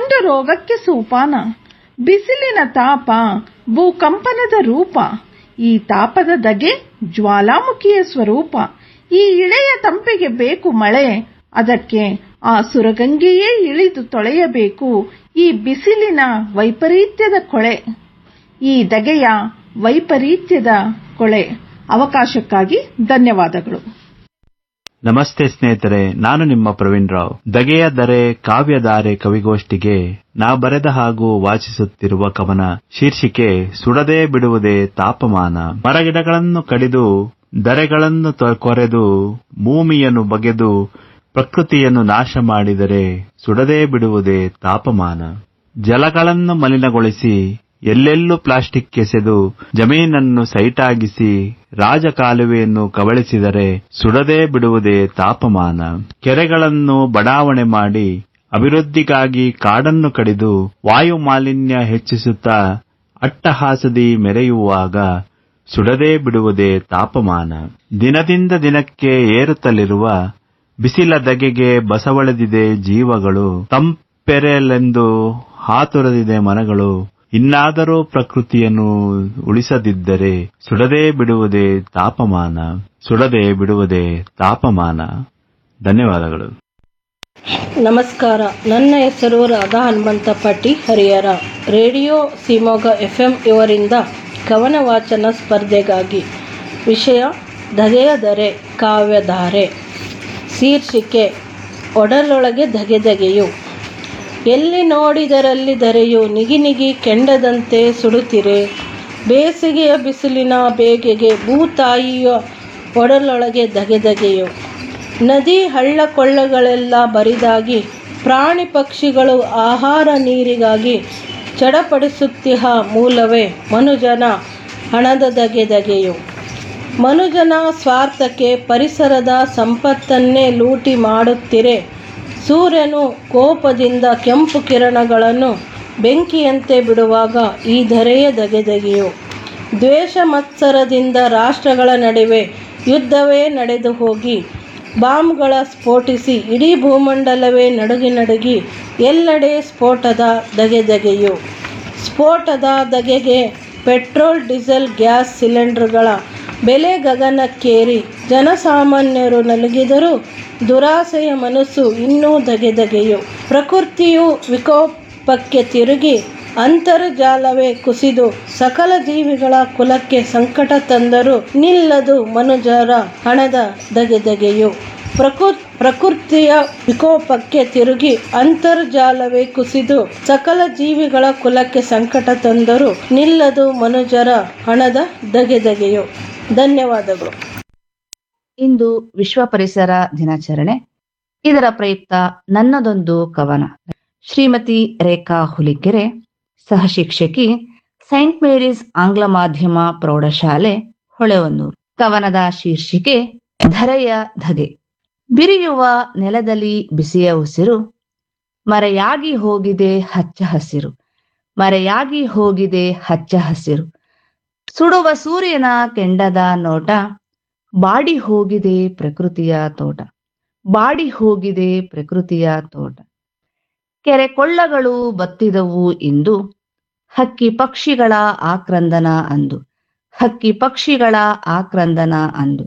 ಗಂಡು ರೋಗಕ್ಕೆ ಸೋಪಾನ ಬಿಸಿಲಿನ ತಾಪ ಭೂಕಂಪನದ ರೂಪ ಈ ತಾಪದ ದಗೆ ಜ್ವಾಲಾಮುಖಿಯ ಸ್ವರೂಪ ಈ ಇಳೆಯ ತಂಪೆಗೆ ಬೇಕು ಮಳೆ ಅದಕ್ಕೆ ಆ ಸುರಗಂಗೆಯೇ ಇಳಿದು ತೊಳೆಯಬೇಕು ಈ ಬಿಸಿಲಿನ ವೈಪರೀತ್ಯದ ಕೊಳೆ ಈ ದಗೆಯ ವೈಪರೀತ್ಯದ ಕೊಳೆ ಅವಕಾಶಕ್ಕಾಗಿ ಧನ್ಯವಾದಗಳು ನಮಸ್ತೆ ಸ್ನೇಹಿತರೆ ನಾನು ನಿಮ್ಮ ಪ್ರವೀಣ್ ರಾವ್ ದಗೆಯ ದರೆ ಕಾವ್ಯಧಾರೆ ಕವಿಗೋಷ್ಠಿಗೆ ನಾ ಬರೆದ ಹಾಗೂ ವಾಚಿಸುತ್ತಿರುವ ಕವನ ಶೀರ್ಷಿಕೆ ಸುಡದೇ ಬಿಡುವುದೇ ತಾಪಮಾನ ಮರಗಿಡಗಳನ್ನು ಕಡಿದು ದರೆಗಳನ್ನು ತೊ- ಕೊರೆದು ಭೂಮಿಯನ್ನು ಬಗೆದು ಪ್ರಕೃತಿಯನ್ನು ನಾಶ ಮಾಡಿದರೆ ಸುಡದೇ ಬಿಡುವುದೇ ತಾಪಮಾನ ಜಲಗಳನ್ನು ಮಲಿನಗೊಳಿಸಿ ಎಲ್ಲೆಲ್ಲೂ ಪ್ಲಾಸ್ಟಿಕ್ ಎಸೆದು ಜಮೀನನ್ನು ಸೈಟಾಗಿಸಿ ರಾಜಕಾಲುವೆಯನ್ನು ಕಬಳಿಸಿದರೆ ಸುಡದೇ ಬಿಡುವುದೇ ತಾಪಮಾನ ಕೆರೆಗಳನ್ನು ಬಡಾವಣೆ ಮಾಡಿ ಅಭಿವೃದ್ಧಿಗಾಗಿ ಕಾಡನ್ನು ಕಡಿದು ವಾಯು ಮಾಲಿನ್ಯ ಹೆಚ್ಚಿಸುತ್ತಾ ಅಟ್ಟಹಾಸದಿ ಮೆರೆಯುವಾಗ ಸುಡದೇ ಬಿಡುವುದೇ ತಾಪಮಾನ ದಿನದಿಂದ ದಿನಕ್ಕೆ ಏರುತ್ತಲಿರುವ ಬಿಸಿಲ ದಗೆಗೆ ಬಸವಳೆದಿದೆ ಜೀವಗಳು ತಂಪೆರೆಯಲೆಂದು ಹಾತೊರೆದಿದೆ ಮನಗಳು ಇನ್ನಾದರೂ ಪ್ರಕೃತಿಯನ್ನು ಉಳಿಸದಿದ್ದರೆ ಸುಡದೇ ಬಿಡುವುದೇ ತಾಪಮಾನ ಸುಡದೇ ಬಿಡುವುದೇ ತಾಪಮಾನ ಧನ್ಯವಾದಗಳು ನಮಸ್ಕಾರ ನನ್ನ ಹೆಸರು Radha Hanumantha Patti Harihara radio Shivamogga F M ಇವರಿಂದ ಕವನ ವಾಚನ ಸ್ಪರ್ಧೆಗಾಗಿ ವಿಷಯ ಧಗೆಯ ದರೆ ಕಾವ್ಯಧಾರೆ ಶೀರ್ಷಿಕೆ ಒಡಲೊಳಗೆ ಧಗೆ ಧಗೆಯು ಎಲ್ಲಿ ನೋಡಿದರಲ್ಲಿ ಧರೆಯು ನಿಗಿ ನಿಗಿ ಕೆಂಡದಂತೆ ಸುಡುತ್ತಿರೆ ಬೇಸಿಗೆಯ ಬಿಸಿಲಿನ ಬೇಗೆಗೆ ಭೂತಾಯಿಯ ಒಡಲೊಳಗೆ ಧಗೆ ಧಗೆಯು ನದಿ ಹಳ್ಳ ಕೊಳ್ಳಗಳೆಲ್ಲ ಬರಿದಾಗಿ ಪ್ರಾಣಿ ಪಕ್ಷಿಗಳು ಆಹಾರ ನೀರಿಗಾಗಿ ಚಡಪಡಿಸುತ್ತಿಹ ಮೂಲವೇ ಮನುಜನ ಹಣದ ದಗೆ ದಗೆಯು ಮನುಜನ ಸ್ವಾರ್ಥಕ್ಕೆ ಪರಿಸರದ ಸಂಪತ್ತನ್ನೇ ಲೂಟಿ ಮಾಡುತ್ತಿರೆ ಸೂರ್ಯನು ಕೋಪದಿಂದ ಕೆಂಪು ಕಿರಣಗಳನ್ನು ಬೆಂಕಿಯಂತೆ ಬಿಡುವಾಗ ಈ ಧರೆಯ ದಗೆದಗೆಯು ದ್ವೇಷ ಮತ್ಸರದಿಂದ ರಾಷ್ಟ್ರಗಳ ನಡುವೆ ಯುದ್ಧವೇ ನಡೆದು ಹೋಗಿ ಬಾಂಬ್ಗಳ ಸ್ಫೋಟಿಸಿ ಇಡೀ ಭೂಮಂಡಲವೇ ನಡುಗಿ ನಡುಗಿ ಎಲ್ಲೆಡೆ ಸ್ಫೋಟದ ದಗೆದಗೆಯು ಸ್ಫೋಟದ ದಗೆಗೆ ಪೆಟ್ರೋಲ್ ಡೀಸೆಲ್ ಗ್ಯಾಸ್ ಸಿಲಿಂಡರ್ಗಳ ಬೆಲೆ ಗಗನಕ್ಕೇರಿ ಜನಸಾಮಾನ್ಯರು ನಲುಗಿದರೂ ದುರಾಸೆಯ ಮನಸ್ಸು ಇನ್ನೂ ದಗೆದಗೆಯು ಪ್ರಕೃತಿಯು ವಿಕೋಪಕ್ಕೆ ತಿರುಗಿ ಅಂತರ್ಜಾಲವೇ ಕುಸಿದು ಸಕಲ ಜೀವಿಗಳ ಕುಲಕ್ಕೆ ಸಂಕಟ ತಂದರೂ ನಿಲ್ಲದು ಮನುಜರ ಹಣದ ದಗೆದಗೆಯು ಪ್ರಕೃ ಪ್ರಕೃತಿಯ ವಿಕೋಪಕ್ಕೆ ತಿರುಗಿ ಅಂತರ್ಜಾಲವೇ ಕುಸಿದು ಸಕಲ ಜೀವಿಗಳ ಕುಲಕ್ಕೆ ಸಂಕಟ ತಂದರೂ ನಿಲ್ಲದು ಮನುಜರ ಹಣದ ದಗೆದಗೆಯು ಧನ್ಯವಾದಗಳು ಇಂದು ವಿಶ್ವ ಪರಿಸರ ದಿನಾಚರಣೆ ಇದರ ಪ್ರಯುಕ್ತ ನನ್ನದೊಂದು ಕವನ ಶ್ರೀಮತಿ ರೇಖಾ ಹುಲಿಕೆರೆ ಸಹಶಿಕ್ಷಕಿ ಸೈಂಟ್ ಮೇರೀಸ್ ಆಂಗ್ಲ ಮಾಧ್ಯಮ ಪ್ರೌಢಶಾಲೆ ಹೊಳೆಹೊನ್ನೂರು ಕವನದ ಶೀರ್ಷಿಕೆ ಧರೆಯ ಧಗೆ ಬಿರಿಯುವ ನೆಲದಲ್ಲಿ ಬಿಸಿಯ ಉಸಿರು ಮರೆಯಾಗಿ ಹೋಗಿದೆ ಹಚ್ಚ ಹಸಿರು ಮರೆಯಾಗಿ ಹೋಗಿದೆ ಹಚ್ಚ ಹಸಿರು ಸುಡುವ ಸೂರ್ಯನ ಕೆಂಡದ ನೋಟ ಬಾಡಿ ಹೋಗಿದೆ ಪ್ರಕೃತಿಯ ತೋಟ ಬಾಡಿ ಹೋಗಿದೆ ಪ್ರಕೃತಿಯ ತೋಟ ಕೆರೆ ಕೊಳ್ಳಗಳು ಬತ್ತಿದವು ಇಂದು ಹಕ್ಕಿ ಪಕ್ಷಿಗಳ ಆಕ್ರಂದನ ಅಂದು ಹಕ್ಕಿ ಪಕ್ಷಿಗಳ ಆಕ್ರಂದನ ಅಂದು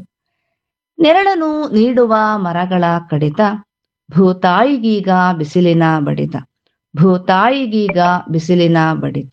ನೆರಳನು ನೀಡುವ ಮರಗಳ ಕಡಿತ ಭೂತಾಯಿಗೀಗ ಬಿಸಿಲಿನ ಬಡಿತ ಭೂತಾಯಿಗೀಗ ಬಿಸಿಲಿನ ಬಡಿತ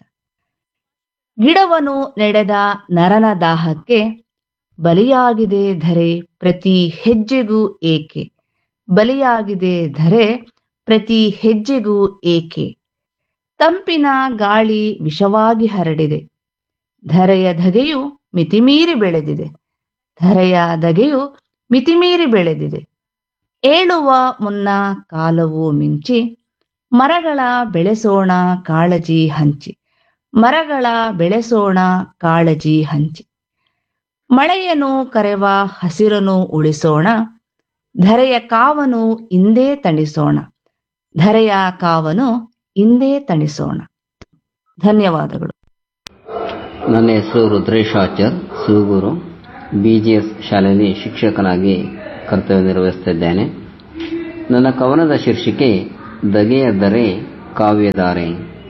ಗಿಡವನು ನೆಡೆದ ನರನ ದಾಹಕ್ಕೆ ಬಲಿಯಾಗಿದೆ ಧರೆ ಪ್ರತಿ ಹೆಜ್ಜೆಗೂ ಏಕೆ ಬಲಿಯಾಗಿದೆ ಧರೆ ಪ್ರತಿ ಹೆಜ್ಜೆಗೂ ಏಕೆ ತಂಪಿನ ಗಾಳಿ ವಿಷವಾಗಿ ಹರಡಿದೆ ಧರೆಯ ಧಗೆಯು ಮಿತಿಮೀರಿ ಬೆಳೆದಿದೆ ಧರೆಯ ಧಗೆಯು ಮಿತಿಮೀರಿ ಬೆಳೆದಿದೆ ಏಳುವ ಮುನ್ನ ಕಾಲವು ಮಿಂಚಿ ಮರಗಳ ಬೆಳೆಸೋಣ ಕಾಳಜಿ ಹಂಚಿ ಮರಗಳ ಬೆಳೆಸೋಣ ಕಾಳಜಿ ಹಂಚಿ ಮಳೆಯನ್ನು ಕರೆವ ಹಸಿರನು ಉಳಿಸೋಣ ಧರೆಯ ಕಾವನು ಇಂದೇ ತಣಿಸೋಣ ಧರೆಯ ಕಾವನು ಇಂದೇ ತಣಿಸೋಣ ಧನ್ಯವಾದಗಳು ನನ್ನ ಹೆಸರು Rudresh Achar Sugur B G S ಶಾಲೆಯಲ್ಲಿ ಶಿಕ್ಷಕನಾಗಿ ಕರ್ತವ್ಯ ನಿರ್ವಹಿಸುತ್ತಿದ್ದೇನೆ ನನ್ನ ಕವನದ ಶೀರ್ಷಿಕೆ ದಗೆಯ ದರೆ ಕಾವ್ಯಧಾರೆ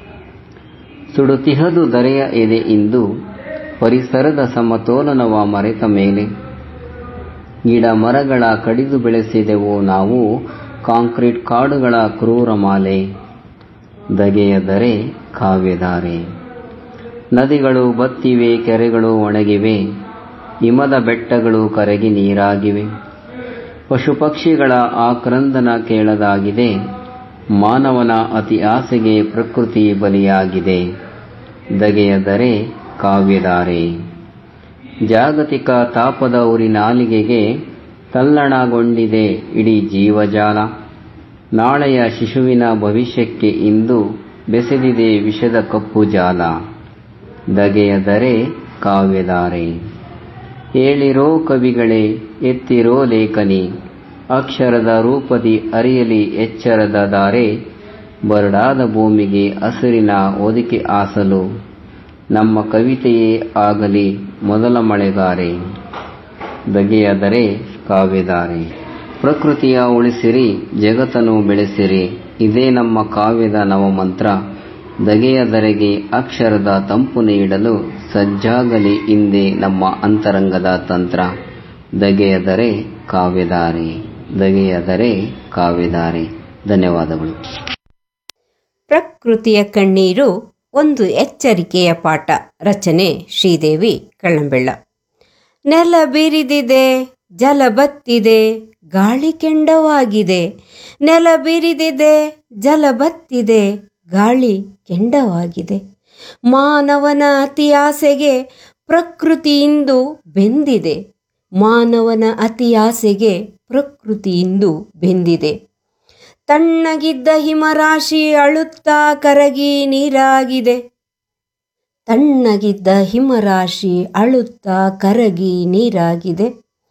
ಸುಡುತಿಹದು ದರೆಯ ಎದೆ ಇಂದು ಪರಿಸರದ ಸಮತೋಲನವ ಮರೆತ ಮೇಲೆ ಗಿಡ ಮರಗಳ ಕಡಿದು ಬೆಳೆಸಿದೆವು ನಾವು ಕಾಂಕ್ರೀಟ್ ಕಾಡುಗಳ ಕ್ರೂರ ಮಾಲೆ ದಗೆಯ ದರೆ ಕಾವ್ಯಧಾರೆ ನದಿಗಳು ಬತ್ತಿವೆ ಕೆರೆಗಳು ಒಣಗಿವೆ ಹಿಮದ ಬೆಟ್ಟಗಳು ಕರಗಿ ನೀರಾಗಿವೆ ಪಶು ಪಕ್ಷಿಗಳ ಆಕ್ರಂದನ ಕೇಳದಾಗಿದೆ ಮಾನವನ ಅತಿ ಆಸೆಗೆ ಪ್ರಕೃತಿ ಬಲಿಯಾಗಿದೆ ದಗೆಯದರೆ ಕಾವ್ಯಧಾರೆ ಜಾಗತಿಕ ತಾಪದ ಉರಿನಾಲಿಗೆಗೆ ತಲ್ಲಣಗೊಂಡಿದೆ ಇಡೀ ಜೀವಜಾಲ ನಾಳೆಯ ಶಿಶುವಿನ ಭವಿಷ್ಯಕ್ಕೆ ಇಂದು ಬೆಸೆದಿದೆ ವಿಷದ ಕಪ್ಪು ಜಾಲ ದಗೆಯದರೆ ಕಾವ್ಯಧಾರೆ ಏಳಿರೋ ಕವಿಗಳೇ ಎತ್ತಿರೋ ಲೇಖನಿ ಅಕ್ಷರದ ರೂಪದಿ ಅರಿಯಲಿ ಎಚ್ಚರದ ದಾರೆ ಬರಡಾದ ಭೂಮಿಗೆ ಹಸಿರಿನ ಒದಿಕೆ ಆಸಲು ನಮ್ಮ ಕವಿತೆಯೇ ಆಗಲಿ ಮೊದಲ ಮಳೆಗಾರೆ ಬಗೆಯದರೆ ಕಾವ್ಯಧಾರೆ ಪ್ರಕೃತಿಯ ಉಳಿಸಿರಿ ಜಗತ್ತನ್ನು ಬೆಳೆಸಿರಿ ಇದೇ ನಮ್ಮ ಕಾವ್ಯದ ನವಮಂತ್ರ ದಗೆಯದರೆಗೆ ಅಕ್ಷರದ ತಂಪು ನೀಡಲು ಸಜ್ಜಾಗಲಿ ಹಿಂದೆ ನಮ್ಮ ಅಂತರಂಗದ ತಂತ್ರ ದಗೆಯದರೆ ಕಾವ್ಯಧಾರೆ ದಗೆಯದರೆ ಕಾವ್ಯಧಾರೆ ಧನ್ಯವಾದಗಳು ಪ್ರಕೃತಿಯ ಕಣ್ಣೀರು ಒಂದು ಎಚ್ಚರಿಕೆಯ ಪಾಠ ರಚನೆ ಶ್ರೀದೇವಿ ಕಳ್ಳಂಬೆಳ್ಳ ನೆಲ ಬಿರಿದಿದೆ ಜಲ ಬತ್ತಿದೆ ಗಾಳಿ ಕೆಂಡವಾಗಿದೆ ನೆಲ ಬಿರಿದಿದೆ ಜಲ ಬತ್ತಿದೆ ಗಾಳಿ ಕೆಂಡವಾಗಿದೆ ಮಾನವನ ಅತಿ ಆಸೆಗೆ ಪ್ರಕೃತಿಯಿಂದು ಬೆಂದಿದೆ ಮಾನವನ ಅತಿ ಆಸೆಗೆ ಪ್ರಕೃತಿಯಿಂದು ಬೆಂದಿದೆ ತಣ್ಣಗಿದ್ದ ಹಿಮರಾಶಿ ಅಳುತ್ತಾ ಕರಗಿ ನೀರಾಗಿದೆ ತಣ್ಣಗಿದ್ದ ಹಿಮರಾಶಿ ಅಳುತ್ತಾ ಕರಗಿ ನೀರಾಗಿದೆ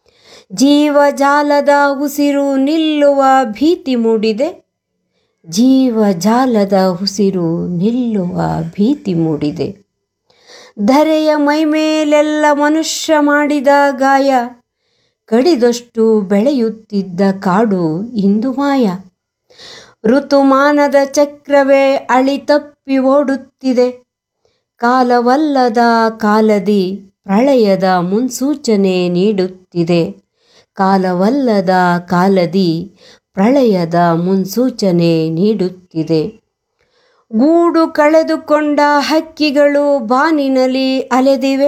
ಜೀವಜಾಲದ ಉಸಿರು ನಿಲ್ಲುವ ಭೀತಿ ಮೂಡಿದೆ ಜೀವಜಾಲದ ಉಸಿರು ನಿಲ್ಲುವ ಭೀತಿ ಮೂಡಿದೆ ಧರೆಯ ಮೈಮೇಲೆಲ್ಲ ಮನುಷ್ಯ ಮಾಡಿದ ಗಾಯ ಕಡಿದಷ್ಟು ಬೆಳೆಯುತ್ತಿದ್ದ ಕಾಡು ಇಂದು ಮಾಯ ಋತುಮಾನದ ಚಕ್ರವೇ ಅಳಿತಪ್ಪಿ ಓಡುತ್ತಿದೆ ಕಾಲವಲ್ಲದ ಕಾಲದಿ ಪ್ರಳಯದ ಮುನ್ಸೂಚನೆ ನೀಡುತ್ತಿದೆ ಕಾಲವಲ್ಲದ ಕಾಲದಿ ಪ್ರಳಯದ ಮುನ್ಸೂಚನೆ ನೀಡುತ್ತಿದೆ ಗೂಡು ಕಳೆದುಕೊಂಡ ಹಕ್ಕಿಗಳು ಬಾನಿನಲ್ಲಿ ಅಲೆದಿವೆ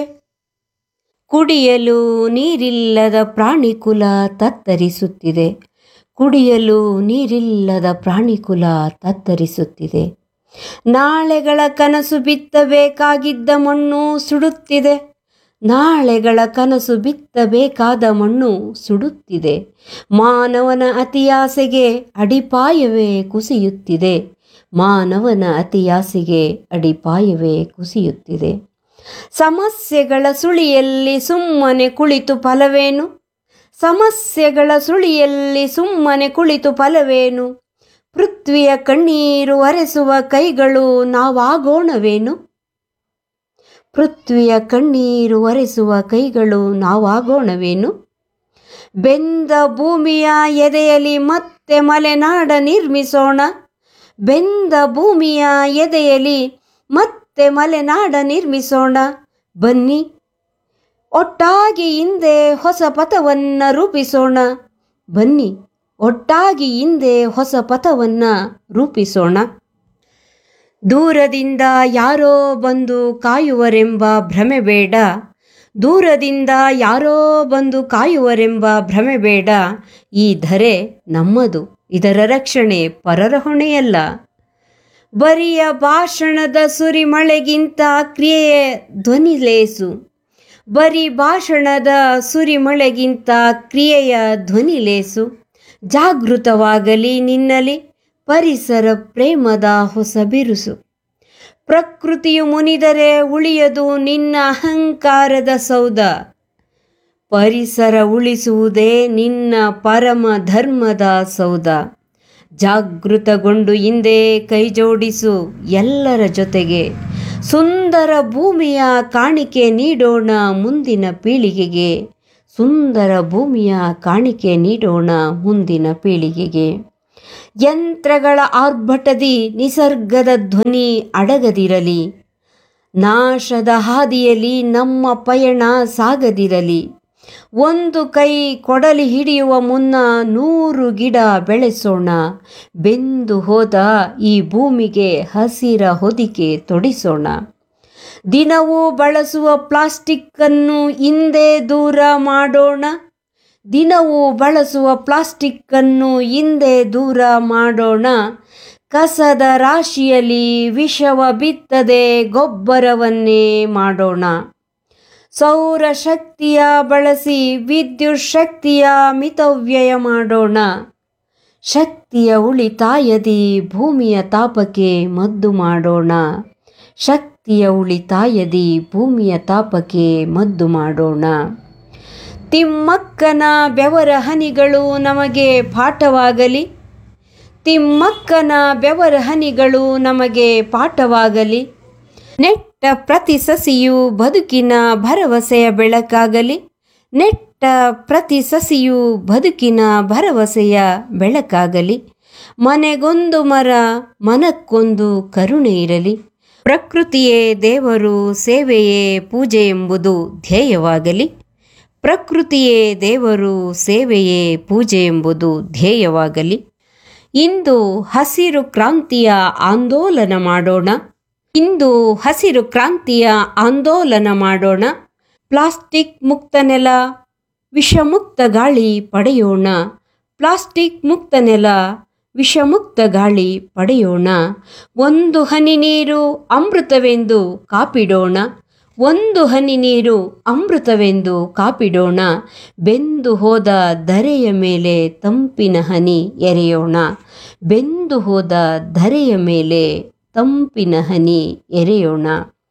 ಕುಡಿಯಲು ನೀರಿಲ್ಲದ ಪ್ರಾಣಿಕುಲ ತತ್ತರಿಸುತ್ತಿದೆ ಕುಡಿಯಲು ನೀರಿಲ್ಲದ ಪ್ರಾಣಿಕುಲ ತತ್ತರಿಸುತ್ತಿದೆ ನಾಳೆಗಳ ಕನಸು ಬಿತ್ತಬೇಕಾಗಿದ್ದ ಮಣ್ಣು ಸುಡುತ್ತಿದೆ ನಾಳೆಗಳ ಕನಸು ಬಿತ್ತಬೇಕಾದ ಮಣ್ಣು ಸುಡುತ್ತಿದೆ ಮಾನವನ ಅತಿಯಾಸೆಗೆ ಅಡಿಪಾಯವೇ ಕುಸಿಯುತ್ತಿದೆ ಮಾನವನ ಅತಿಯಾಸೆಗೆ ಅಡಿಪಾಯವೇ ಕುಸಿಯುತ್ತಿದೆ ಸಮಸ್ಯೆಗಳ ಸುಳಿಯಲ್ಲಿ ಸುಮ್ಮನೆ ಕುಳಿತು ಫಲವೇನು ಸಮಸ್ಯೆಗಳ ಸುಳಿಯಲ್ಲಿ ಸುಮ್ಮನೆ ಕುಳಿತು ಫಲವೇನು ಪೃಥ್ವಿಯ ಕಣ್ಣೀರು ಒರೆಸುವ ಕೈಗಳು ನಾವಾಗೋಣವೇನು ಪೃಥ್ವಿಯ ಕಣ್ಣೀರು ಒರೆಸುವ ಕೈಗಳು ನಾವಾಗೋಣವೇನು ಬೆಂದ ಭೂಮಿಯ ಎದೆಯಲ್ಲಿ ಮತ್ತೆ ಮಲೆನಾಡ ನಿರ್ಮಿಸೋಣ ಬೆಂದ ಭೂಮಿಯ ಎದೆಯಲ್ಲಿ ಮತ್ತೆ ಮಲೆನಾಡ ನಿರ್ಮಿಸೋಣ ಬನ್ನಿ ಒಟ್ಟಾಗಿ ಹಿಂದೆ ಹೊಸ ಪಥವನ್ನ ರೂಪಿಸೋಣ ಬನ್ನಿ ಒಟ್ಟಾಗಿ ಹಿಂದೆ ಹೊಸ ಪಥವನ್ನ ರೂಪಿಸೋಣ ದೂರದಿಂದ ಯಾರೋ ಬಂದು ಕಾಯುವರೆಂಬ ಭ್ರಮೆ ಬೇಡ ದೂರದಿಂದ ಯಾರೋ ಬಂದು ಕಾಯುವರೆಂಬ ಭ್ರಮೆ ಬೇಡ ಈ ಧರೆ ನಮ್ಮದು ಇದರ ರಕ್ಷಣೆ ಪರರ ಹೊಣೆಯಲ್ಲ ಬರಿಯ ಭಾಷಣದ ಸುರಿಮಳೆಗಿಂತ ಕ್ರಿಯೆಯ ಧ್ವನಿಲೇಸು ಬರೀ ಭಾಷಣದ ಸುರಿಮಳೆಗಿಂತ ಕ್ರಿಯೆಯ ಧ್ವನಿಲೇಸು ಜಾಗೃತವಾಗಲಿ ನಿನ್ನಲಿ ಪರಿಸರ ಪ್ರೇಮದ ಹೊಸ ಬಿರುಸು ಪ್ರಕೃತಿಯು ಮುನಿದರೆ ಉಳಿಯದು ನಿನ್ನ ಅಹಂಕಾರದ ಸೌಧ ಪರಿಸರ ಉಳಿಸುವುದೇ ನಿನ್ನ ಪರಮ ಧರ್ಮದ ಸೌಧ ಜಾಗೃತಗೊಂಡು ಹಿಂದೆ ಕೈಜೋಡಿಸು ಎಲ್ಲರ ಜೊತೆಗೆ ಸುಂದರ ಭೂಮಿಯ ಕಾಣಿಕೆ ನೀಡೋಣ ಮುಂದಿನ ಪೀಳಿಗೆಗೆ ಸುಂದರ ಭೂಮಿಯ ಕಾಣಿಕೆ ನೀಡೋಣ ಮುಂದಿನ ಪೀಳಿಗೆಗೆ ಯಂತ್ರಗಳ ಆರ್ಭಟದಿ ನಿಸರ್ಗದ ಧ್ವನಿ ಅಡಗದಿರಲಿ ನಾಶದ ಹಾದಿಯಲ್ಲಿ ನಮ್ಮ ಪಯಣ ಸಾಗದಿರಲಿ ಒಂದು ಕೈ ಕೊಡಲಿ ಹಿಡಿಯುವ ಮುನ್ನ ನೂರು ಗಿಡ ಬೆಳೆಸೋಣ ಬೆಂದು ಹೋದ ಈ ಭೂಮಿಗೆ ಹಸಿರ ಹೊದಿಕೆ ತೊಡಿಸೋಣ ದಿನವೂ ಬಳಸುವ ಪ್ಲಾಸ್ಟಿಕ್ಕನ್ನು ಹಿಂದೆ ದೂರ ಮಾಡೋಣ ದಿನವೂ ಬಳಸುವ ಪ್ಲಾಸ್ಟಿಕ್ಕನ್ನು ಹಿಂದೆ ದೂರ ಮಾಡೋಣ ಕಸದ ರಾಶಿಯಲ್ಲಿ ವಿಷವ ಬಿತ್ತದೆ ಗೊಬ್ಬರವನ್ನೇ ಮಾಡೋಣ ಸೌರಶಕ್ತಿಯ ಬಳಸಿ ವಿದ್ಯುತ್ ಶಕ್ತಿಯ ಮಿತವ್ಯಯ ಮಾಡೋಣ ಶಕ್ತಿಯ ಉಳಿತಾಯದಿ ಭೂಮಿಯ ತಾಪಕ್ಕೆ ಮದ್ದು ಮಾಡೋಣ ಶಕ್ತಿಯ ಉಳಿತಾಯದಿ ಭೂಮಿಯ ತಾಪಕ್ಕೆ ಮದ್ದು ಮಾಡೋಣ ತಿಮ್ಮಕ್ಕನ ಬೆವರ ಹನಿಗಳು ನಮಗೆ ಪಾಠವಾಗಲಿ ತಿಮ್ಮಕ್ಕನ ಬೆವರ ಹನಿಗಳು ನಮಗೆ ಪಾಠವಾಗಲಿ ನೆಟ್ಟ ಪ್ರತಿ ಸಸಿಯು ಬದುಕಿನ ಭರವಸೆಯ ಬೆಳಕಾಗಲಿ ನೆಟ್ಟ ಪ್ರತಿ ಸಸಿಯು ಬದುಕಿನ ಭರವಸೆಯ ಬೆಳಕಾಗಲಿ ಮನೆಗೊಂದು ಮರ ಮನಕ್ಕೊಂದು ಕರುಣೆ ಇರಲಿ ಪ್ರಕೃತಿಯೇ ದೇವರು ಸೇವೆಯೇ ಪೂಜೆ ಎಂಬುದು ಧ್ಯೇಯವಾಗಲಿ ಪ್ರಕೃತಿಯೇ ದೇವರು ಸೇವೆಯೇ ಪೂಜೆ ಎಂಬುದು ಧ್ಯೇಯವಾಗಲಿ ಇಂದು ಹಸಿರು ಕ್ರಾಂತಿಯ ಆಂದೋಲನ ಮಾಡೋಣ ಇಂದು ಹಸಿರು ಕ್ರಾಂತಿಯ ಆಂದೋಲನ ಮಾಡೋಣ ಪ್ಲಾಸ್ಟಿಕ್ ಮುಕ್ತ ನೆಲ ವಿಷಮುಕ್ತ ಗಾಳಿ ಪಡೆಯೋಣ ಪ್ಲಾಸ್ಟಿಕ್ ಮುಕ್ತ ನೆಲ ವಿಷಮುಕ್ತ ಗಾಳಿ ಪಡೆಯೋಣ ಒಂದು ಹನಿ ನೀರು ಅಮೃತವೆಂದು ಕಾಪಿಡೋಣ ಒಂದು ಹನಿ ನೀರು ಅಮೃತವೆಂದು ಕಾಪಿಡೋಣ ಬೆಂದು ಹೋದ ಧರೆಯ ಮೇಲೆ ತಂಪಿನ ಹನಿ ಎರೆಯೋಣ ಬೆಂದು ಹೋದ ಧರೆಯ ಮೇಲೆ ತಂಪಿನ ಹನಿ ಎರೆಯೋಣ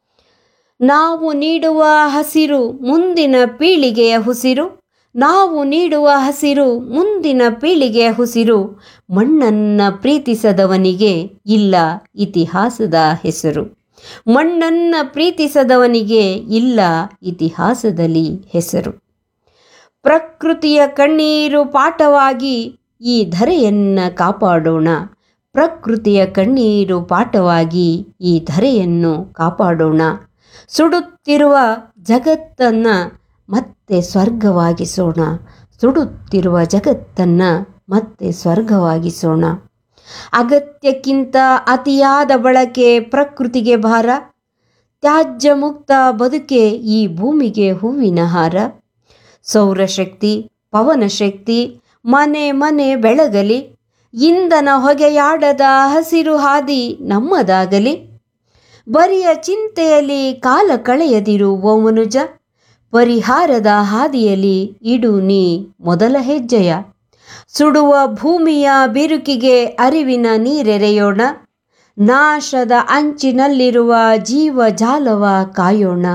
ನಾವು ನೀಡುವ ಹಸಿರು ಮುಂದಿನ ಪೀಳಿಗೆಯ ಹುಸಿರು ನಾವು ನೀಡುವ ಹಸಿರು ಮುಂದಿನ ಪೀಳಿಗೆಯ ಹುಸಿರು ಮಣ್ಣನ್ನ ಪ್ರೀತಿಸದವನಿಗೆ ಇಲ್ಲ ಇತಿಹಾಸದ ಹೆಸರು ಮಣ್ಣನ್ನ ಪ್ರೀತಿಸದವನಿಗೆ ಇಲ್ಲ ಇತಿಹಾಸದಲ್ಲಿ ಹೆಸರು ಪ್ರಕೃತಿಯ ಕಣ್ಣೀರು ಪಾಠವಾಗಿ ಈ ಧರೆಯನ್ನ ಕಾಪಾಡೋಣ ಪ್ರಕೃತಿಯ ಕಣ್ಣೀರು ಪಾಠವಾಗಿ ಈ ಧರೆಯನ್ನು ಕಾಪಾಡೋಣ ಸುಡುತ್ತಿರುವ ಜಗತ್ತನ್ನ ಮತ್ತೆ ಸ್ವರ್ಗವಾಗಿಸೋಣ ಸುಡುತ್ತಿರುವ ಜಗತ್ತನ್ನ ಮತ್ತೆ ಸ್ವರ್ಗವಾಗಿಸೋಣ ಅಗತ್ಯಕ್ಕಿಂತ ಅತಿಯಾದ ಬಳಕೆ ಪ್ರಕೃತಿಗೆ ಭಾರ ತ್ಯಾಜ್ಯ ಮುಕ್ತ ಬದುಕೆ ಈ ಭೂಮಿಗೆ ಹೂವಿನ ಹಾರ ಸೌರಶಕ್ತಿ ಪವನಶಕ್ತಿ ಮನೆ ಮನೆ ಬೆಳಗಲಿ ಇಂಧನ ಹೊಗೆಯಾಡದ ಹಸಿರು ಹಾದಿ ನಮ್ಮದಾಗಲಿ ಬರಿಯ ಚಿಂತೆಯಲ್ಲಿ ಕಾಲ ಕಳೆಯದಿರು ಓ ಮನುಜ ಪರಿಹಾರದ ಹಾದಿಯಲ್ಲಿ ಇಡು ನೀ ಮೊದಲ ಹೆಜ್ಜೆಯ ಸುಡುವ ಭೂಮಿಯ ಬಿರುಕಿಗೆ ಅರಿವಿನ ನೀರೆರೆಯೋಣ ನಾಶದ ಅಂಚಿನಲ್ಲಿರುವ ಜೀವಜಾಲವ ಕಾಯೋಣ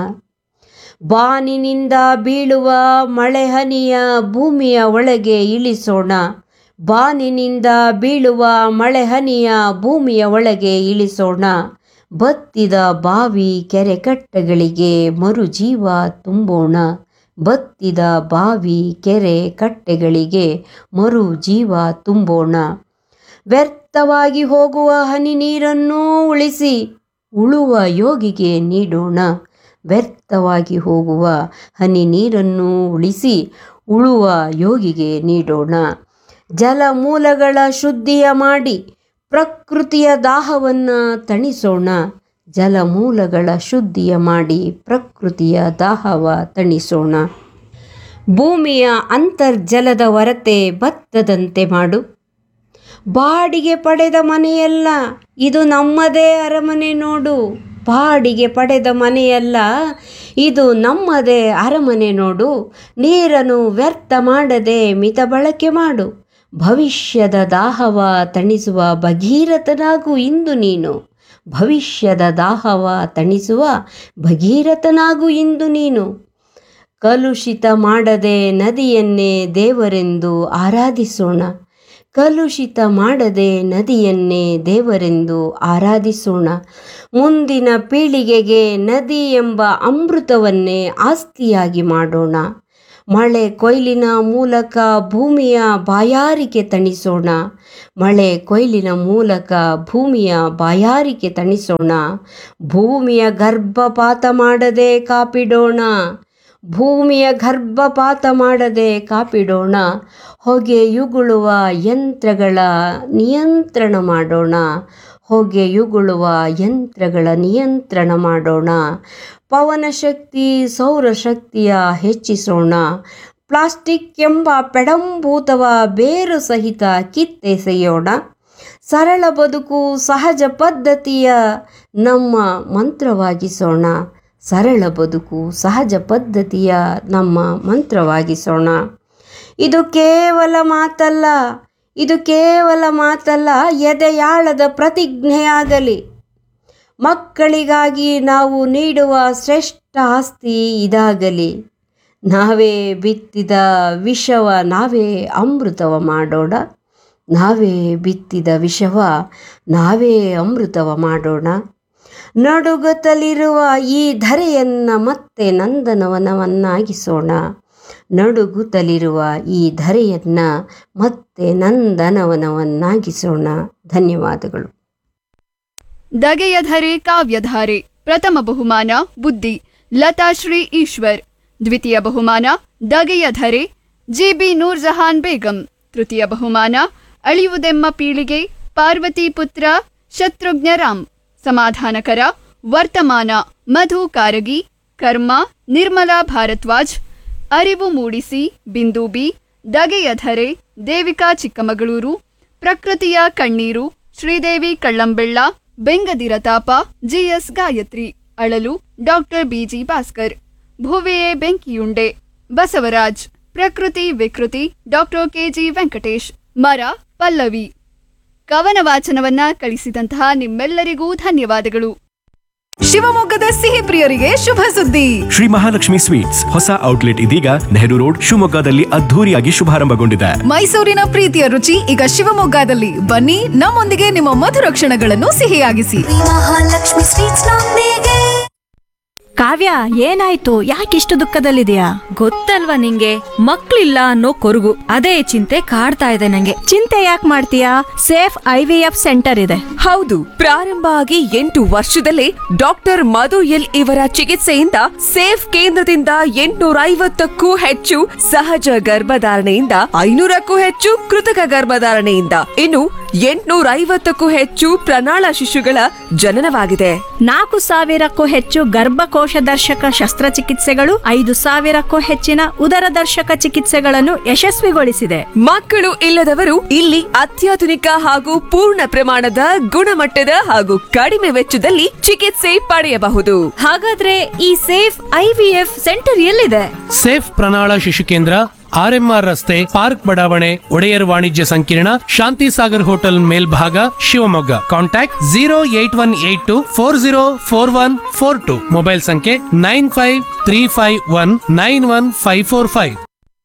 ಬಾನಿನಿಂದ ಬೀಳುವ ಮಳೆಹನಿಯ ಭೂಮಿಯ ಒಳಗೆ ಇಳಿಸೋಣ ಬಾನಿನಿಂದ ಬೀಳುವ ಮಳೆಹನಿಯ ಭೂಮಿಯ ಒಳಗೆ ಇಳಿಸೋಣ ಬತ್ತಿದ ಬಾವಿ ಕೆರೆ ಕಟ್ಟೆಗಳಿಗೆ ಮರುಜೀವ ತುಂಬೋಣ ಬತ್ತಿದ ಬಾವಿ ಕೆರೆ ಕಟ್ಟೆಗಳಿಗೆ ಮರು ಜೀವ ತುಂಬೋಣ ವ್ಯರ್ಥವಾಗಿ ಹೋಗುವ ಹನಿ ನೀರನ್ನೂ ಉಳಿಸಿ ಉಳುವ ಯೋಗಿಗೆ ನೀಡೋಣ ವ್ಯರ್ಥವಾಗಿ ಹೋಗುವ ಹನಿ ನೀರನ್ನು ಉಳಿಸಿ ಉಳುವ ಯೋಗಿಗೆ ನೀಡೋಣ ಜಲಮೂಲಗಳ ಶುದ್ಧಿಯ ಮಾಡಿ ಪ್ರಕೃತಿಯ ದಾಹವನ್ನು ತಣಿಸೋಣ ಜಲಮೂಲಗಳ ಶುದ್ಧಿಯ ಮಾಡಿ ಪ್ರಕೃತಿಯ ದಾಹವ ತಣಿಸೋಣ ಭೂಮಿಯ ಅಂತರ್ಜಲದ ಹೊರತೆ ಬತ್ತದಂತೆ ಮಾಡು ಬಾಡಿಗೆ ಪಡೆದ ಮನೆಯಲ್ಲ ಇದು ನಮ್ಮದೇ ಅರಮನೆ ನೋಡು ಬಾಡಿಗೆ ಪಡೆದ ಮನೆಯಲ್ಲ ಇದು ನಮ್ಮದೇ ಅರಮನೆ ನೋಡು ನೀರನ್ನು ವ್ಯರ್ಥ ಮಾಡದೆ ಮಿತ ಬಳಕೆ ಮಾಡು ಭವಿಷ್ಯದ ದಾಹವ ತಣಿಸುವ ಭಗೀರಥನಾಗು ಇಂದು ನೀನು ಭವಿಷ್ಯದ ದಾಹವ ತಣಿಸುವ ಭಗೀರಥನಾಗು ಇಂದು ನೀನು ಕಲುಷಿತ ಮಾಡದೆ ನದಿಯನ್ನೇ ದೇವರೆಂದು ಆರಾಧಿಸೋಣ ಕಲುಷಿತ ಮಾಡದೆ ನದಿಯನ್ನೇ ದೇವರೆಂದು ಆರಾಧಿಸೋಣ ಮುಂದಿನ ಪೀಳಿಗೆಗೆ ನದಿ ಎಂಬ ಅಮೃತವನ್ನೇ ಆಸ್ತಿಯಾಗಿ ಮಾಡೋಣ ಮಳೆ ಕೊಯ್ಲಿನ ಮೂಲಕ ಭೂಮಿಯ ಬಾಯಾರಿಕೆ ತಣಿಸೋಣ ಮಳೆ ಕೊಯ್ಲಿನ ಮೂಲಕ ಭೂಮಿಯ ಬಾಯಾರಿಕೆ ತಣಿಸೋಣ ಭೂಮಿಯ ಗರ್ಭಪಾತ ಮಾಡದೆ ಕಾಪಿಡೋಣ ಭೂಮಿಯ ಗರ್ಭಪಾತ ಮಾಡದೆ ಕಾಪಿಡೋಣ ಹೊಗೆಯುಗುಳುವ ಯಂತ್ರಗಳ ನಿಯಂತ್ರಣ ಮಾಡೋಣ ಹೊಗೆಯುಗುಳುವ ಯಂತ್ರಗಳ ನಿಯಂತ್ರಣ ಮಾಡೋಣ ಪವನ ಶಕ್ತಿ ಸೌರಶಕ್ತಿಯ ಹೆಚ್ಚಿಸೋಣ ಪ್ಲಾಸ್ಟಿಕ್ ಎಂಬ ಪೆಡಂಭೂತವ ಬೇರು ಸಹಿತ ಕಿತ್ತೆಸೆಯೋಣ ಸರಳ ಬದುಕು ಸಹಜ ಪದ್ಧತಿಯ ನಮ್ಮ ಮಂತ್ರವಾಗಿಸೋಣ ಸರಳ ಬದುಕು ಸಹಜ ಪದ್ಧತಿಯ ನಮ್ಮ ಮಂತ್ರವಾಗಿಸೋಣ ಇದು ಕೇವಲ ಮಾತಲ್ಲ ಇದು ಕೇವಲ ಮಾತಲ್ಲ ಎದೆಯಾಳದ ಪ್ರತಿಜ್ಞೆಯಾಗಲಿ ಮಕ್ಕಳಿಗಾಗಿ ನಾವು ನೀಡುವ ಶ್ರೇಷ್ಠ ಆಸ್ತಿ ಇದಾಗಲಿ ನಾವೇ ಬಿತ್ತಿದ ವಿಷವ ನಾವೇ ಅಮೃತವ ಮಾಡೋಣ ನಾವೇ ಬಿತ್ತಿದ ವಿಷವ ನಾವೇ ಅಮೃತವ ಮಾಡೋಣ ನಡುಗುತ್ತಲಿರುವ ಈ ಧರೆಯನ್ನು ಮತ್ತೆ ನಂದನವನವನ್ನಾಗಿಸೋಣ ನಡುಗುತ್ತಲಿರುವ ಈ ಧರೆಯನ್ನು ಮತ್ತೆ ನಂದನವನವನ್ನಾಗಿಸೋಣ ಧನ್ಯವಾದಗಳು ದಗೆಯಧರೆ ಕಾವ್ಯಧಾರೆ ಪ್ರಥಮ ಬಹುಮಾನ ಬುದ್ಧಿ ಲತಾಶ್ರೀ ಈಶ್ವರ್ ದ್ವಿತೀಯ ಬಹುಮಾನ ದಗೆಯಧರೆ ಜಿಬಿ ನೂರ್ ಜಹಾನ್ ಬೇಗಂ ತೃತೀಯ ಬಹುಮಾನ ಅಳಿಯುವುದೆಮ್ಮ ಪೀಳಿಗೆ ಪಾರ್ವತಿ ಪುತ್ರ ಶತ್ರುಘ್ನ ರಾಮ್ ಸಮಾಧಾನಕರ ವರ್ತಮಾನ ಮಧು ಕಾರಗಿ ಕರ್ಮ ನಿರ್ಮಲಾ ಭಾರದ್ವಾಜ್ ಅರಿವು ಮೂಡಿಸಿ ಬಿಂದು ಬಿ ದಗೆಯಧರೆ ದೇವಿಕಾ ಚಿಕ್ಕಮಗಳೂರು ಪ್ರಕೃತಿಯ ಕಣ್ಣೀರು ಶ್ರೀದೇವಿ ಕಳ್ಳಂಬೆಳ್ಳ ಬೆಂಗದಿರ ತಾಪ ಜಿಎಸ್ ಗಾಯತ್ರಿ ಅಳಲು ಡಾಕ್ಟರ್ ಬಿಜಿ ಭಾಸ್ಕರ್ ಭುವಿಯೇ ಬೆಂಕಿಯುಂಡೆ ಬಸವರಾಜ್ ಪ್ರಕೃತಿ ವಿಕೃತಿ ಡಾಕ್ಟರ್ ಕೆಜಿ ವೆಂಕಟೇಶ್ ಮರ ಪಲ್ಲವಿ ಕವನ ವಾಚನವನ್ನ ಕಳಿಸಿದಂತಹ ನಿಮ್ಮೆಲ್ಲರಿಗೂ ಧನ್ಯವಾದಗಳು ಶಿವಮೊಗ್ಗದ ಸಿಹಿ ಪ್ರಿಯರಿಗೆ ಶುಭ ಸುದ್ದಿ ಶ್ರೀ ಮಹಾಲಕ್ಷ್ಮಿ ಸ್ವೀಟ್ಸ್ ಹೊಸ ಔಟ್ಲೆಟ್ ಇದೀಗ ನೆಹರು ರೋಡ್ ಶಿವಮೊಗ್ಗದಲ್ಲಿ ಅದ್ಧೂರಿಯಾಗಿ ಶುಭಾರಂಭಗೊಂಡಿದೆ ಮೈಸೂರಿನ ಪ್ರೀತಿಯ ರುಚಿ ಈಗ ಶಿವಮೊಗ್ಗದಲ್ಲಿ ಬನ್ನಿ ನಮ್ಮೊಂದಿಗೆ ನಿಮ್ಮ ಮಧುರ ಕ್ಷಣಗಳನ್ನು ಸಿಹಿಯಾಗಿಸಿ ಮಹಾಲಕ್ಷ್ಮಿ ಸ್ವೀಟ್ಸ್ ನೊಂದಿಗೆ ಕಾವ್ಯ ಏನಾಯ್ತು ಯಾಕಿಷ್ಟು ದುಃಖದಲ್ಲಿದೆಯಾ ಗೊತ್ತಲ್ವಾ ನಿಂಗೆ ಮಕ್ಳಿಲ್ಲ ಅನ್ನೋ ಕೊರಗು ಅದೇ ಚಿಂತೆ ಕಾಡ್ತಾ ಇದೆ ನಂಗೆ ಚಿಂತೆ ಯಾಕೆ ಮಾಡ್ತೀಯಾ safe I V F centre ಇದೆ ಹೌದು ಪ್ರಾರಂಭ ಆಗಿ ಎಂಟು ವರ್ಷದಲ್ಲೇ ಡಾಕ್ಟರ್ ಮಧು ಎಲ್ ಇವರ ಚಿಕಿತ್ಸೆಯಿಂದ ಸೇಫ್ ಕೇಂದ್ರದಿಂದ ಎಂಟುನೂರ ಐವತ್ತಕ್ಕೂ ಹೆಚ್ಚು ಸಹಜ ಗರ್ಭಧಾರಣೆಯಿಂದ ಐನೂರಕ್ಕೂ ಹೆಚ್ಚು ಕೃತಕ ಗರ್ಭಧಾರಣೆಯಿಂದ ಇನ್ನು ಎಂಟುನೂರ ಐವತ್ತಕ್ಕೂ ಹೆಚ್ಚು ಪ್ರಣಾಳ ಶಿಶುಗಳ ಜನನವಾಗಿದೆ ನಾಲ್ಕು ಸಾವಿರಕ್ಕೂ ಹೆಚ್ಚು ಗರ್ಭಕೋಶ ದರ್ಶಕ ಶಸ್ತ್ರಚಿಕಿತ್ಸೆಗಳು ಐದು ಸಾವಿರಕ್ಕೂ ಹೆಚ್ಚಿನ ಉದರ ದರ್ಶಕ ಚಿಕಿತ್ಸೆಗಳನ್ನು ಯಶಸ್ವಿಗೊಳಿಸಿದೆ ಮಕ್ಕಳು ಇಲ್ಲದವರು ಇಲ್ಲಿ ಅತ್ಯಾಧುನಿಕ ಹಾಗೂ ಪೂರ್ಣ ಪ್ರಮಾಣದ ಗುಣಮಟ್ಟದ ಹಾಗೂ ಕಡಿಮೆ ವೆಚ್ಚದಲ್ಲಿ ಚಿಕಿತ್ಸೆ ಪಡೆಯಬಹುದು ಹಾಗಾದ್ರೆ ಈ ಸೇಫ್ ಐವಿಎಫ್ ಸೆಂಟರ್ ಎಲ್ಲಿದೆ ಸೇಫ್ ಪ್ರಣಾಳ ಶಿಶು ಕೇಂದ್ರ ಆರ್ಎಂಆರ್ ರಸ್ತೆ ಪಾರ್ಕ್ ಬಡಾವಣೆ ಒಡೆಯರ್ ವಾಣಿಜ್ಯ ಸಂಕೀರ್ಣ ಶಾಂತಿ ಸಾಗರ್ ಹೋಟೆಲ್ ಮೇಲ್ಭಾಗ Shivamogga contact zero eight one eight two four zero four one four two mobile ಸಂಖ್ಯೆ nine five three five one nine one five four five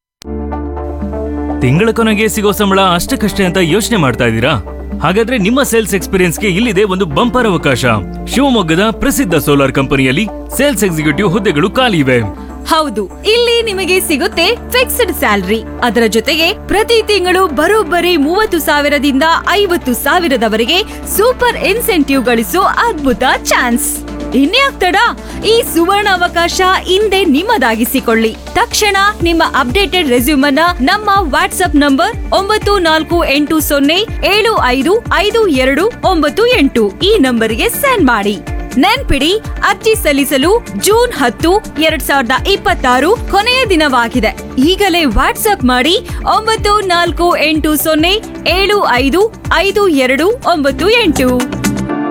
ತಿಂಗಳ ಕೊನೆಗೆ ಸಿಗೋ ಸಂಬಳ ಅಷ್ಟಕ್ಕಷ್ಟೇ ಅಂತ ಯೋಚನೆ ಮಾಡ್ತಾ ಇದ್ದೀರಾ ಹಾಗಾದ್ರೆ ನಿಮ್ಮ ಸೇಲ್ಸ್ ಎಕ್ಸ್ಪೀರಿಯನ್ಸ್ಗೆ ಇಲ್ಲಿದೆ ಒಂದು ಬಂಪರ್ ಅವಕಾಶ ಶಿವಮೊಗ್ಗದ ಪ್ರಸಿದ್ಧ ಸೋಲಾರ್ ಕಂಪನಿಯಲ್ಲಿ ಸೇಲ್ಸ್ ಎಕ್ಸಿಕ್ಯೂಟಿವ್ ಹುದ್ದೆಗಳು ಖಾಲಿ ಇವೆ ಹೌದು ಇಲ್ಲಿ ನಿಮಗೆ ಸಿಗುತ್ತೆ ಫಿಕ್ಸ್ಡ್ ಸ್ಯಾಲರಿ ಅದರ ಜೊತೆಗೆ ಪ್ರತಿ ತಿಂಗಳು ಬರೋಬ್ಬರಿ ಮೂವತ್ತು ಸಾವಿರದಿಂದ ಐವತ್ತು ಸಾವಿರದವರೆಗೆ ಸೂಪರ್ ಇನ್ಸೆಂಟಿವ್ ಗಳಿಸೋ ಅದ್ಭುತ ಚಾನ್ಸ್ ಇನ್ಯಾಕ್ ತಡ ಈ ಸುವರ್ಣ ಅವಕಾಶ ಹಿಂದೆ ನಿಮ್ಮದಾಗಿಸಿಕೊಳ್ಳಿ ತಕ್ಷಣ ನಿಮ್ಮ ಅಪ್ಡೇಟೆಡ್ ರೆಸ್ಯೂಮನ್ನ ನಮ್ಮ ವಾಟ್ಸ್ಆಪ್ ನಂಬರ್ ಒಂಬತ್ತು ನಾಲ್ಕು ಎಂಟು ಸೊನ್ನೆ ಏಳು ಐದು ಐದು ಎರಡು ಒಂಬತ್ತು ಎಂಟು ಈ ನಂಬರಿಗೆ ಸೆಂಡ್ ಮಾಡಿ ನೆನ್ಪಿಡಿ ಅರ್ಜಿ ಸಲ್ಲಿಸಲು ಜೂನ್ ಹತ್ತು ಎರಡ್ ಸಾವಿರದ ಇಪ್ಪತ್ತಾರು ಕೊನೆಯ ದಿನವಾಗಿದೆ ಈಗಲೇ ವಾಟ್ಸ್ಆಪ್ ಮಾಡಿ ಒಂಬತ್ತು ನಾಲ್ಕು ಎಂಟು ಸೊನ್ನೆ ಏಳು ಐದು ಐದು ಎರಡು ಒಂಬತ್ತು ಎಂಟು